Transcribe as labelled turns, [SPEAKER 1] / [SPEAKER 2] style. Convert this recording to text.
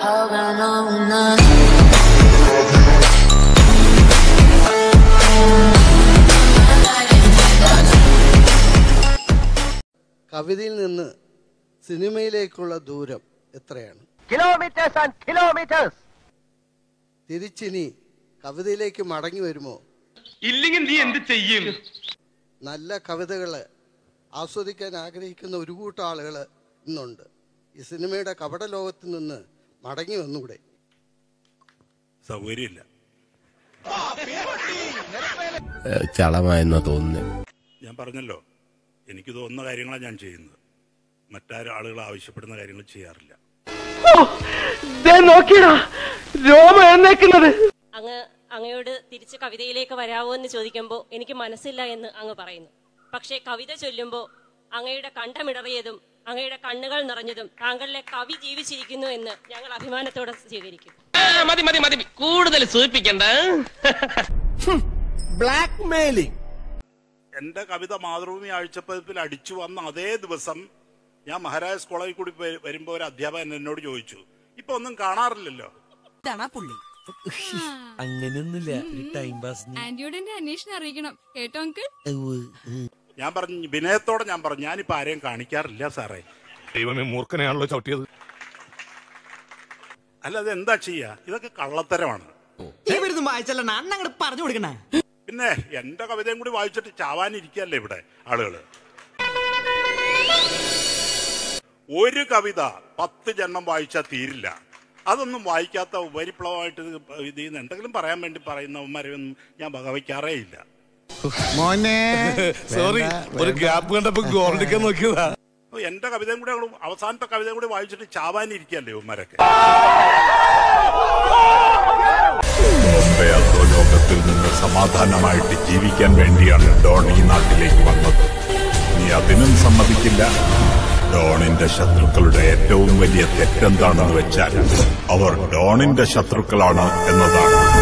[SPEAKER 1] Holding on, on.
[SPEAKER 2] കവിതയിൽ നിന്ന് സിനിമയിലേക്കുള്ള ദൂരം എത്രയാണ്
[SPEAKER 3] കിലോമീറ്റേഴ്സ് ആൻഡ് കിലോമീറ്റേഴ്സ്
[SPEAKER 2] തിരിച്ചിനി കവിതയിലേക്ക് മടങ്ങി വരുമോ
[SPEAKER 4] ഇല്ലെങ്കിൽ നീ എന്ത് ചെയ്യും
[SPEAKER 2] നല്ല കവിതകൾ ആസ്വദിക്കാൻ ആഗ്രഹിക്കുന്ന ഒരു കൂട്ടം ആളുകൾ ഇന്നുണ്ട് ഈ സിനിമയുടെ കപട ലോകത്ത് നിന്ന് മടങ്ങി വന്നുകൂടെ
[SPEAKER 5] സൗകര്യമില്ല
[SPEAKER 6] ചളമായെന്നാ തോന്നുന്നു
[SPEAKER 5] ഞാൻ പറഞ്ഞല്ലോ എനിക്ക് തോന്നുന്ന കാര്യങ്ങളാണ് ഞാൻ ചെയ്യുന്നത് മറ്റാരും ആളുകൾ ആവശ്യപ്പെടുന്ന കാര്യങ്ങൾ ചെയ്യാറില്ല
[SPEAKER 3] നോക്കിയടാ രോമ എഴുന്നേക്കുന്നത്
[SPEAKER 7] അങ്ങ് അങ്ങയോട് തിരിച്ച് കവിതയിലേക്ക് വരാവോ എന്ന് ചോദിക്കുമ്പോൾ എനിക്ക് മനസ്സില്ല എന്ന് അങ്ങ് പറയുന്നു പക്ഷേ കവിത ചൊല്ലുമ്പോൾ അങ്ങയുടെ കണ്ടമിടറിയതും അങ്ങയുടെ കണ്ണുകൾ നിറഞ്ഞതും താങ്കളിലെ കവി ജീവിച്ചിരിക്കുന്നു എന്ന് ഞങ്ങൾ അഭിമാനത്തോടെ സ്വീകരിക്കും
[SPEAKER 3] മതി മതി മതി കൂടുതൽ സൂചിപ്പിക്കണ്ട
[SPEAKER 6] ബ്ലാക്ക് മെയിലിംഗ്
[SPEAKER 5] എൻ്റെ കവിത മാതൃഭൂമി ആഴ്ചപ്പതിപ്പിൽ അടിച്ചു വന്ന അതേ ദിവസം ഞാൻ മഹാരാജാസ് കോളേജിൽ കൂടി വ- വരുമ്പോൾ ഒരു അധ്യാപകൻ എന്നോട് ചോദിച്ചു ഇപ്പൊ ഒന്നും കാണാറില്ലല്ലോ
[SPEAKER 6] അങ്ങനെയൊന്നുമില്ല ഒരു ടൈം പാസ്
[SPEAKER 8] ആന്റിയോട് എന്റെ അന്വേഷണം അറിയിക്കണം കേട്ടോ അങ്കിൾ
[SPEAKER 5] ഞാൻ പറഞ്ഞു വിനയത്തോടെ ഞാൻ പറഞ്ഞു ഞാനിപ്പോ ആരെയും കാണിക്കാറില്ല സാറേ
[SPEAKER 9] ദൈവമേ മൂർഖനെയാണല്ലോ ചവിട്ടിയത്
[SPEAKER 5] അല്ല അത് എന്താ ചെയ്യാ ഇതൊക്കെ കള്ളത്തരമാണ്
[SPEAKER 10] വായിച്ചല്ല അന്നങ്ങോട്ട് പറഞ്ഞു കൊടുക്കണേ
[SPEAKER 5] പിന്നെ എന്റെ കവിതയും കൂടി വായിച്ചിട്ട് ചാവാനിരിക്കല്ലേ ഇവിടെ ആളുകള് ഒരു കവിത പത്ത് ജന്മം വായിച്ചാൽ തീരില്ല അതൊന്നും വായിക്കാത്ത ഉപരിപ്ലവമായിട്ട് ഇത് ഇത് ചെയ്യുന്ന എന്തെങ്കിലും പറയാൻ വേണ്ടി പറയുന്നവന്മാരെ ഒന്നും ഞാൻ വകവയ്ക്കാറേ ഇല്ല
[SPEAKER 9] സോറി ഒരു ഗ്യാപ്പ് കണ്ടപ്പോ ഗോൾഡിക്കാൻ നോക്കിയതാ
[SPEAKER 5] അപ്പൊ എന്റെ കവിതയും കൂടി അങ്ങട് അവസാനത്തെ കവിതയും കൂടി വായിച്ചിട്ട് ചാവാനിരിക്കല്ലേ ഇവന്മാരൊക്കെ
[SPEAKER 11] ബോംബെ അധോലോകത്തിൽ നിന്ന് സമാധാനമായിട്ട് ജീവിക്കാൻ വേണ്ടിയാണ് ഡോൺ ഈ നാട്ടിലേക്ക് വന്നത് നീ അതിനും സമ്മതിക്കില്ല ഡോണിന്റെ ശത്രുക്കളുടെ ഏറ്റവും വലിയ തെറ്റെന്താണെന്ന് വെച്ചാൽ അവർ ഡോണിന്റെ ശത്രുക്കളാണ് എന്നതാണ്